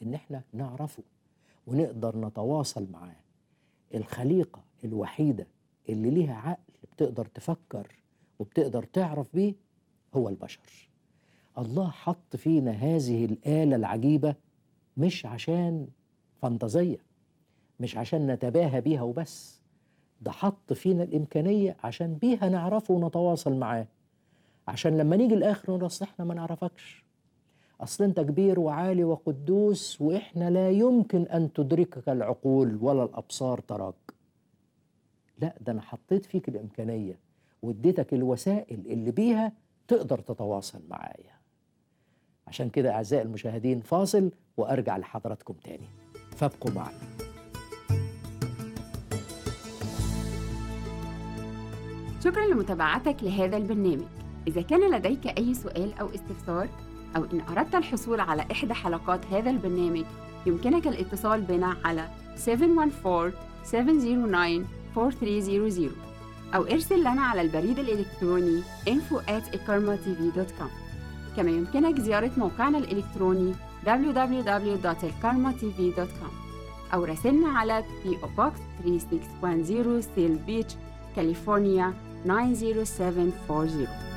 إن إحنا نعرفه ونقدر نتواصل معاه الخليقة الوحيدة اللي ليها عقل بتقدر تفكر وبتقدر تعرف بيه هو البشر الله حط فينا هذه الآلة العجيبة مش عشان فانتازية مش عشان نتباهى بيها وبس ده حط فينا الإمكانية عشان بيها نعرفه ونتواصل معاه عشان لما نيجي الآخر نقول أصل إحنا ما نعرفكش أصل أنت كبير وعالي وقدوس وإحنا لا يمكن أن تدركك العقول ولا الأبصار تراك لا ده أنا حطيت فيك الإمكانية واديتك الوسائل اللي بيها تقدر تتواصل معايا عشان كده أعزائي المشاهدين فاصل وأرجع لحضراتكم تاني فابقوا معنا شكرا لمتابعتك لهذا البرنامج إذا كان لديك أي سؤال أو استفسار أو إن أردت الحصول على إحدى حلقات هذا البرنامج يمكنك الاتصال بنا على 714-709-4300 أو ارسل لنا على البريد الإلكتروني info at كما يمكنك زيارة موقعنا الإلكتروني www.elkarmatv.com أو راسلنا على PO Box 3610 Seal Beach, كاليفورنيا 90740